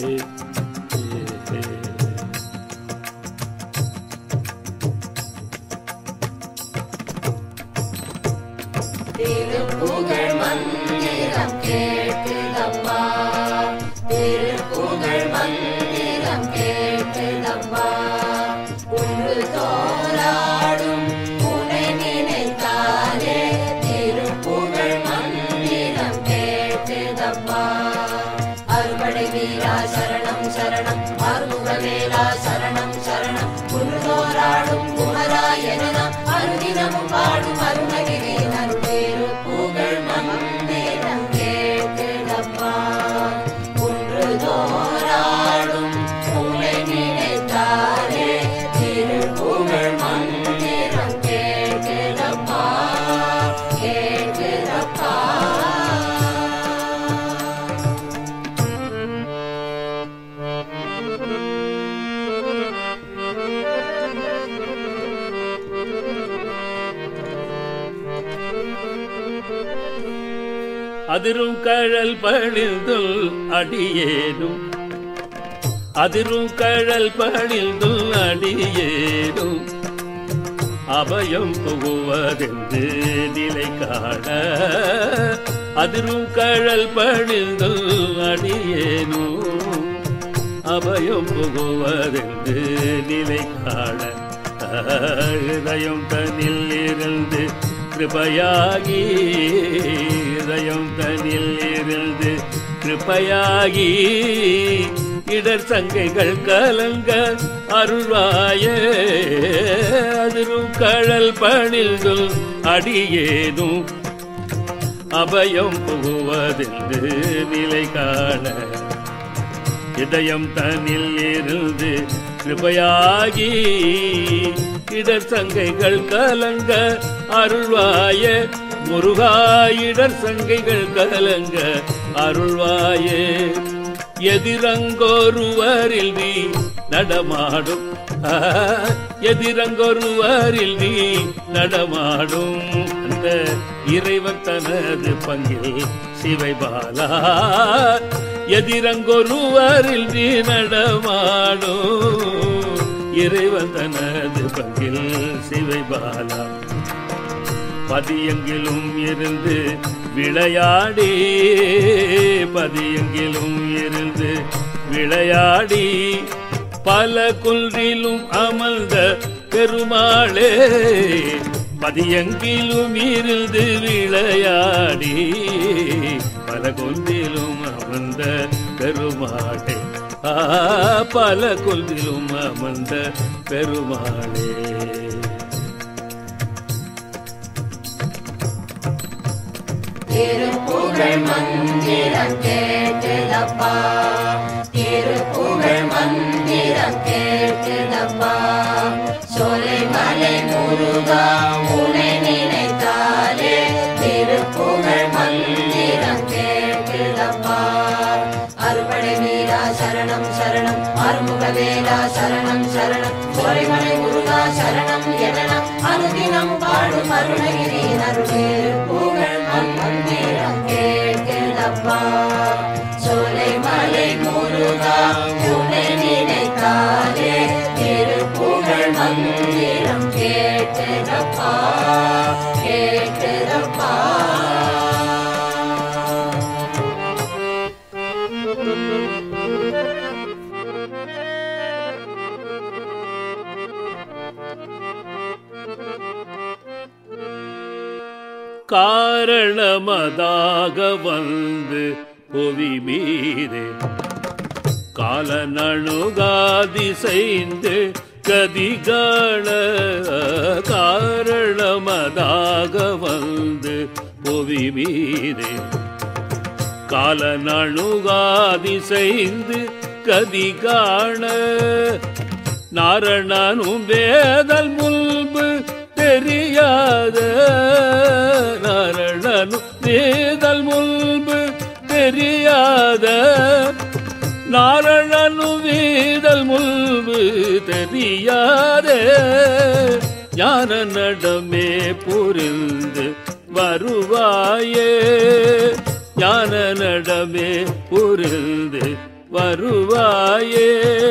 திருப்புகழ் மந்திரம் கேட்டுதம்மா திருப்புகழ் மந்திரம் கேட்டுதம்மா ஒன்று தோராடும் உனை நினைத்தாலே திருப்புகழ் மந்திரம் கேட்டுதம்மா அறுபடை வீரா சரணம் சரணம் ஆறுமுக வேலா சரணம் சரணம் ஒன்று தோராடும் குமராயனாம் அருதினமும் பாடும் அருணகிரி நருளேறு புகழ் மந்திரம் கேட்கிறப்பா ஒன்று தோராடும் உனை நினைத்தாரே திரு புகழ் மந்திரம் கேட்கிறப்பா கேட்கிறப்பா அதிரும் கழல் பணிந்துள் அடியேனும் அதிரும் கழல் பணிந்துள் அடியேனும் அபயம் புகுவதென்று நிலை காண அதிரும் கழல் பணிந்துள் அடியேனும் அபயம் புகுவதென்று நிலை காண ஹதயம் தனில் இருந்து கிருபையாகி இதயம் தனில் இருந்து கிருபையாகி இடர் சங்கைகள் கலங்க அருள்வாயே அதிரும் கழல் பணில்கள் அடியேனும் அபயம் புகுவதென்று நிலை காண இதயம் தனில் இருந்து கிருபையாகி இடர் சங்கைகள் கலங்க அருள்வாய முருகா இடர் சங்கைகள் கலங்க அருள்வாயே எதிரங்கொருவரில் நீ நடமாடும் ஆ, எதிரங்கொருவரில் நீ நடமாடும் அந்த இறைவன் தனது பங்கில் சிவைபாலா எதிரங்கொருவரில் நீ நடமாடும் இறைவன் தனது பங்கில் சிவைபாலா பதியங்கிலும் இருந்து விளையாடி பதியங்கிலும் இருந்து விளையாடி பல குன்றிலும் அமர்ந்த பெருமாளே பதியங்கிலும் இருந்து விளையாடி பல குன்றிலும் அமர்ந்த பெருமாளே ஆ, பல குன்றிலும் அமர்ந்த பெருமாளே திருப்புகழ் மந்திரம் கேட்டுதப்பா திருப்புகழ் மந்திரம் கேட்டுதப்பா சோலை மலை முருகா உனை நினைத்தாலே திருப்புகழ் மந்திரம் கேட்டுதப்பா அறுபடை வீரா சரணம் சரணம் அருமுக வேலா சரணம் சரணம் சோலைமலை முருகா சரணம் எனனம் அனுதினம் பாடும் அருணகிரி நருளேறு புகழ் மந்திரம் கேட்கிறப்பா சோலைமலை முருகா உன்னை நினைத்தாலே திருப்புகழ் மந்திரம் கேட்கிறப்பா கேட்கிறப்பா காரணமதாக வந்து புவி மீதே கால நணுகாதி செய்து கதிகாண காரணமதாக வந்து புவி மீதே கால நணுகாதிசைந்து கதி காண நாரணனும் வேதல் முன்பு தெரியாத நாரணனும் வேதல் முன்பு தெரியாத நாரணனும் வீதல் முன்பு தெரியாதே ஞான நடமே புரிந்து வருவாயே ஞான நடமே புரிந்து வருவாயே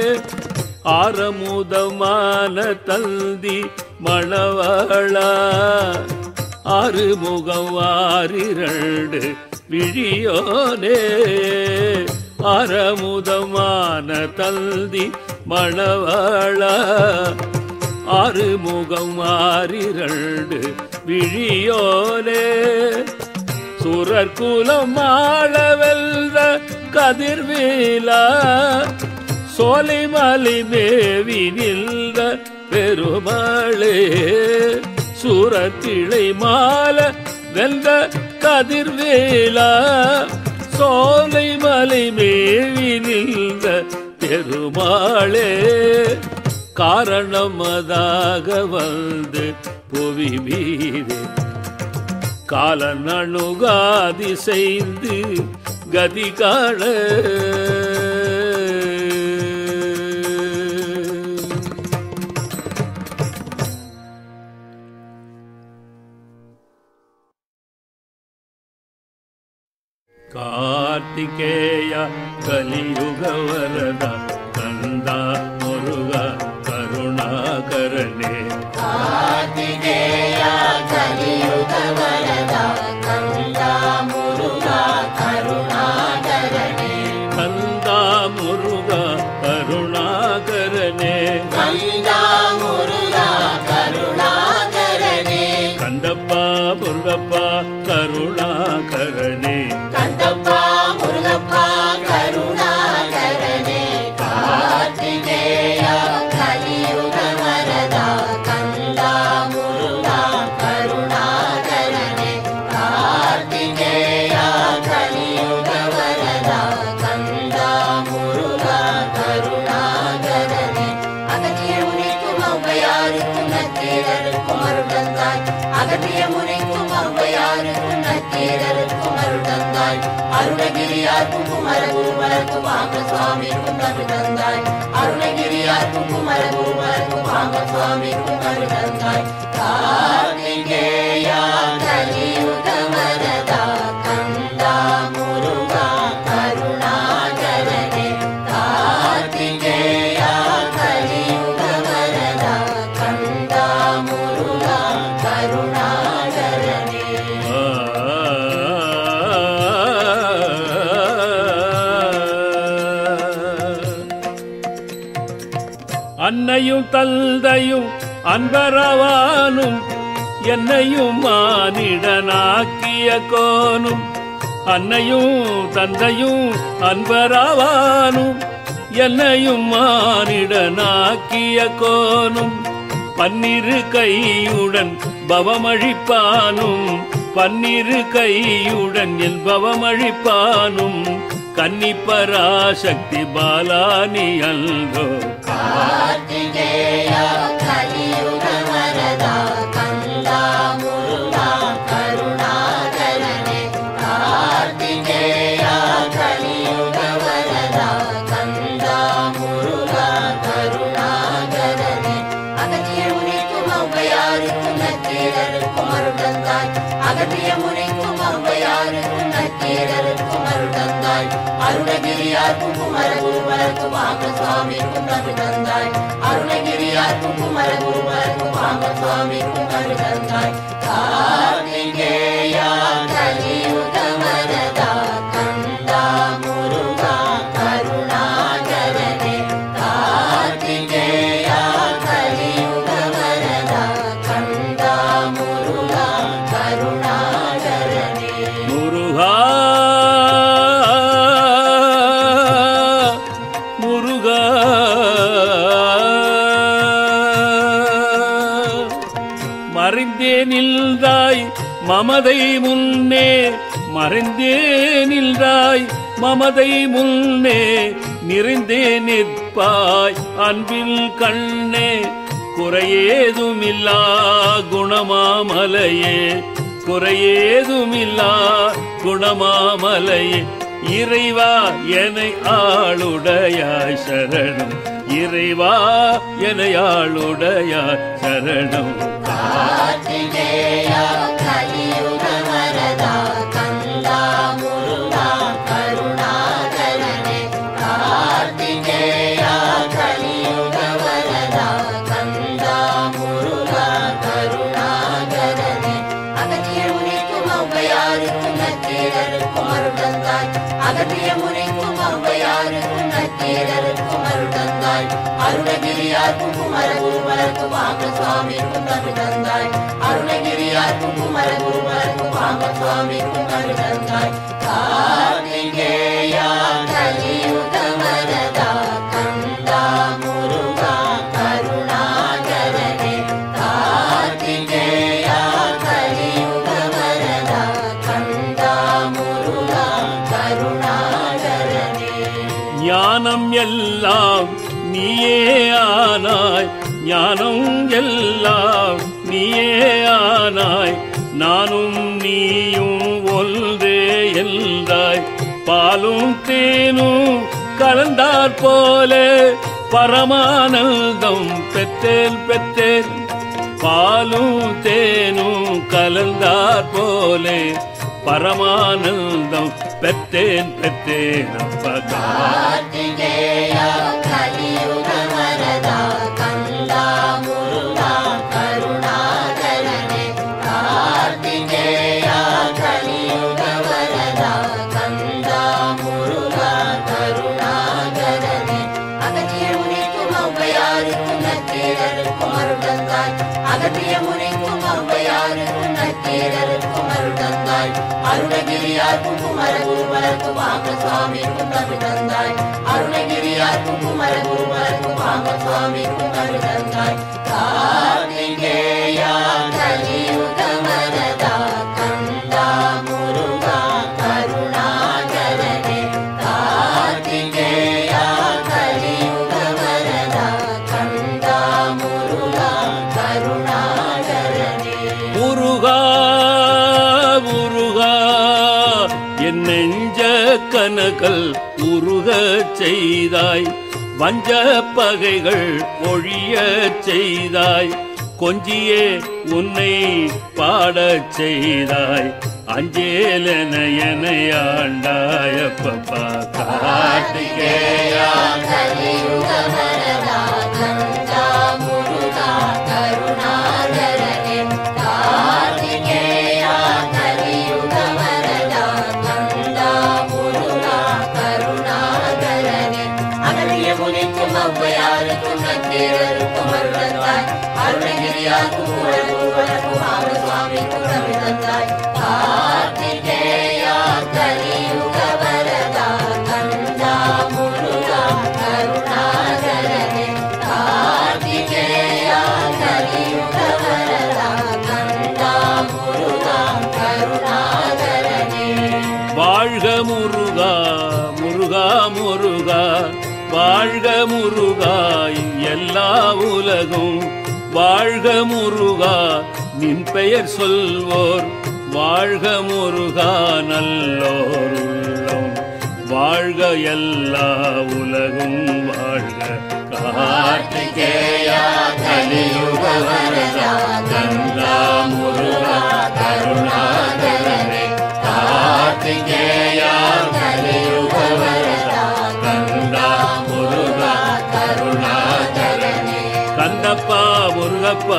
ஆரமுதமான தந்தி மணவாளா ஆறுமுகம் ஆறிரண்டு விழியோனே ஆரமுதமான தந்தி மணவாளா ஆறுமுகம் ஆறிரண்டு விழியோனே சுரற்குலம் ஆளவெல்ல கதிர்வேலா சோலைமலை மேவி நின்ற பெருமாளே சூரத்திளை மால வென்ற கதிர்வேலா சோலைமலை மேவி நின்ற பெருமாளே காரணமதாக வந்து புவி மீது கால நணுகாதி செய்து கதி காண ಕಾರ್ತಿಕೇಯ ಕಲಿಯುಗ ವರದ ಕಂದ ಮುರುಗ ಕರುಣಾಕರನೆ கார்த்திகேய கலியுக வரதா கந்தா முருகா கருணாகரனே ಕಂದ ಮುರುಗ ಕರುಣಾಕರನೆ கந்தா முருகா கருணாகரனே ಕಂದಪ್ಪ ಮುರುಗಪ್ಪ ಕರುಣಾಕರನೆ கந்தப்பா முருகப்பா கருணாகரனே கார்த்திகேய கலியுக வரதா கந்தா முருகா கருணாகரனே கார்த்திகேய கலியுக வரதா கந்தா முருகா கருணாகரனே அகத்திய முனைக்கும் ஔவையாருக்கும் நக்கீரருக்கும் அருளந்தாய் அகத்திய முனைக்கும் ஔவையாருக்கும் நக்கீரருக்கும் அருளந்தாய் அருணகிரியார்க்கும் குமரகுருவருக்கும் வாங்க சுவாமிக்கும் அருளந்தாய் அருணகிரியார்க்கும் குமரகுருவருக்கும் வாங்க சுவாமிக்கும் அருளந்தாய் கார்த்திகேயா கலியுக வரதா கந்தா முருகா கருணாகரனே கார்த்திகேயா கலியுக வரதா கந்தா முருகா கருணாகரனே அன்னையும் தந்தையும் அன்பரவானும் என்னையும் மானிடனாக்கிய கோனும் அன்னையும் தந்தையும் அன்பரவானும் என்னையும் மானிடனாக்கிய கோனும் பன்னிரு கையுடன் பவமழிப்பானும் பன்னிரு கையுடன் என் பவமழிப்பானும் கன்னிப்பராசக்தி பாலானி அல்கோ கார்த்திகேயா கலியுக வரதா கந்தா முருகா கருணாகரனே கார்த்திகேயா கலியுக வரதா கந்தா முருகா கருணாகரனே அகத்திய முனைக்கும் ஔவையாருக்கும் நக்கீரருக்கும் அருளந்தாய் அகத்திய முனைக்கும் ஔவையாருக்கும் நக்கீரருக்கும் அருளந்தாய் அருணகிரியார்க்கும் குமரகுருவருக்கும் வாங்க சுவாமிக்கும் அருளந்தாய் அருணகிரியார்க்கும் குமரகுருவருக்கும் வாங்க சுவாமிக்கும் அருளந்தாய் கார்த்திகேயா கலியுக வரதா கந்தா முருகா கருணாகரனே கார்த்திகேயா கலியுக வரதா கந்தா முருகா கருணாகரனே முருகா முருகா மமதை முன்னே மறைந்தே நின்றாய் மமதை முன்னே நிறைந்தே நிற்பாய் அன்பில் கண்ணே குறையேதுமில்லா குணமாமலையே குறையேதுமில்லா குணமாமலையே இறைவா எனை ஆளுடையாய் சரணம் இறைவா எனை ஆளுடையாய் சரணம் கார்த்திகேயா கலியுக வரதா கந்தா முருகா கருணாகரனே கார்த்திகேயா கலியுக வரதா கந்தா முருகா கருணாகரனே அகத்திய முனிக்கும் ஔவையாருக்கும் நக்கீரருக்கும் அருளந்தாய் அகத்திய முனிக்கும் ஔவையாருக்கும் நக்கீரருக்கும் அருளந்தாய் அருணகிரியார்க்கும் குமர குருவரக்கும் வாங்க சுவாமிக்கும் அருளந்தாய் அருணகிரியார்க்கும் குமர குருவரக்கும் வாங்க சுவாமிக்கும் அருளந்தாய் கார்த்திகேயா கலியுக வரதா கந்தா முருகா கருணாகரனே கார்த்திகேயா கலியுக வரதா கந்தா முருகா கருணாகரனே ஞானம் எல்லாம் நீயே ஆனாய் ஞானம் எல்லாம் நீயே ஆனாய் நானும் நீயும் ஒன்றே என்றாய் பாலும் தேனும் கலந்தாற் போல பரமானந்தம் பெற்றேன் பெற்றேன் பாலும் தேனும் கலந்தாற் போலே பரமானந்தம் பெற்றேன் பெற்றேன் அப்பகா கார்த்திகேயா கலியுக வரதா கந்தா முருகா கருணாகரனே கார்த்திகேயா கலியுக வரதா கந்தா முருகா கருணாகரனே அகத்திய முனிக்கும் ஔவையாருக்கும் நக்கீரருக்கும் அருளந்தாய் அகத்திய முனிக்கும் ஔவையாருக்கும் நக்கீரருக்கும் அருளந்தாய் அருணகிரியார்க்கும் குமர குருவரக்கும் வாங்க சுவாமிக்கும் அருளந்தாய் அருணகிரியார்க்கும் குமர குருவரக்கும் வாங்க சுவாமிக்கும் அருளந்தாய் கார்த்திகேயா கலியுக வரதா கந்தா முருகா கருணாகரனே கார்த்திகேயா கலியுக வரதா கந்தா முருகா கருணாகரனே முருகா முருகா என் நெஞ்ச கனகல் உருகச் செய்தாய் வஞ்ச பகைகள் ஒழியச் செய்தாய் கொஞ்சியே உன்னை பாடச் செய்தாய் அஞ்சேலென என்னை ஆண்டாய பப்பா கார்த்திகேயா கலியுக வரதா கந்தா முருகா கருணாகரனே கார்த்திகேயா கலியுக வரதா கந்தா முருகா கருணாகரனே அகலிய முனிக்கும் ஔவையாருக்கும் நக்கீரருக்கும் அருளந்தாய் அருணகிரியாருக்கும் குமரகுருவருக்கும் ஆக சுவாமிக்கும் அருளந்தாய் கார்த்திகேயா கலியுக வரதா கந்தா முருகா கருணாகரனே கார்த்திகேயா கலியுக வரதா கந்தா முருகா கருணாகரனே வாழ்க முருகா முருகா முருகா வாழ்க முருகா எல்லா உலகும் வாழ்க முருகா நின் பெயர் சொல்வோர் வாழ்க முருகா நல்லோர் உள்ளம் வாழ்க எல்லா உலகும் வாழ்க கார்த்திகேயா கலியுக வரதா கந்தா முருகா கருணாகரனே கார்த்திகேயா கலியுக வரதா கந்தா முருகா கருணாகரனே கந்தப்பா முருகப்பா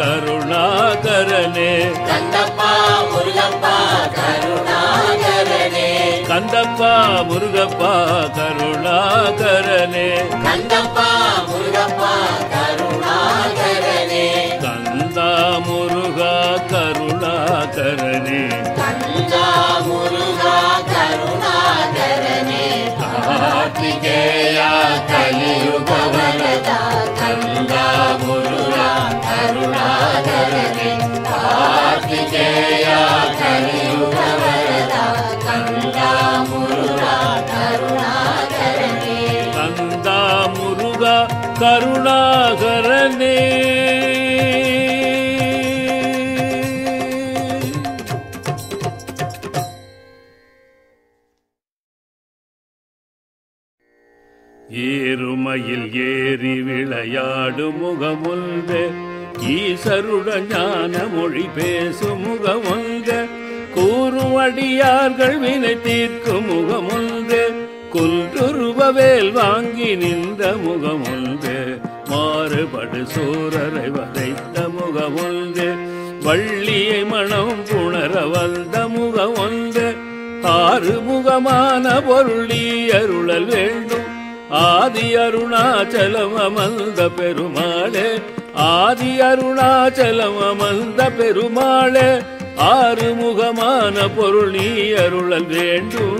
கருணாகரனே கந்தப்பா முருகப்பா கருணாகரனே கந்தப்பா முருகப்பா கருணாகரனே கந்தப்பா முருகப்பா கருணாகரனே கந்தா முருகா கருணாகரனே கந்தா முருகா கருணாகரனே கார்த்திகேயா கலியுக வரதா கந்தா முருகா கருணாகரனே கார்த்திகேயா ஆஞ்சநேயா கலியுக வரதா கங்கா முருகா கருணாகரனே கந்தா முருகா கருணாகரனே ஏறுமையில் ஏறி விளையாடு முகமுல்வே ஈசருட ஞான மொழி பேசும் முகமுல்வே கூறும் அடியார்கள் வினை தீர்க்கும் முகமுல்வே குன்றுருவவேல் வாங்கி நின்ற முகமுல்வே மாறுபடு சூரரை வதைத்த முகமுல்வே வள்ளியை மனம் புணர வந்த முகமுல்வே ஆறுமுகமான பொருளி அருளல் வேண்டும் ஆதி அருணாச்சலம் அமர்ந்த பெருமாளே ஆதி அருணாச்சலம் அமர்ந்த பெருமாளே ஆறுமுகமான பொருள் நீ அருளல் வேண்டும்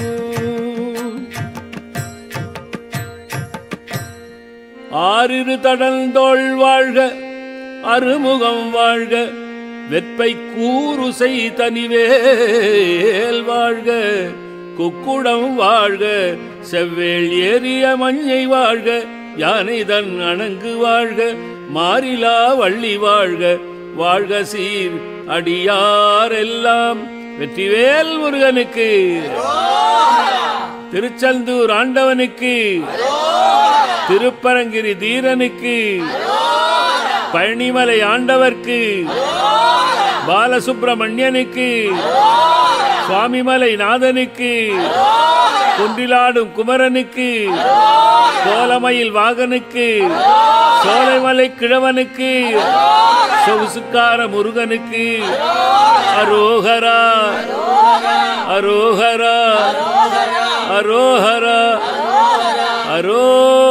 ஆறிரு தடந்தோள் வாழ்க அருமுகம் வாழ்க வெற்பை கூறுசை தனிவேல் வாழ்க குக்குடம் வாழ்க செவ்வேள் ஏறிய மஞ்சை வாழ்க யானை தன் அணங்கு வாழ்க மாறிலா வள்ளி வாழ்க வாழ்க சீர் அடியாரெல்லாம் வெற்றிவேல் முருகனுக்கு திருச்செந்தூர் ஆண்டவனுக்கு திருப்பரங்கிரி தீரனுக்கு பழனிமலை ஆண்டவர்க்கு பாலசுப்பிரமணியனுக்கு சுவாமிமலை நாதனுக்கு குன்றிலாடும் குமரனுக்கு கோலமயில் வாகனுக்கு சோலைமலை கிழவனுக்கு சொகுசுக்கார முருகனுக்கு அரோகரா அரோகரா அரோகரா அரோ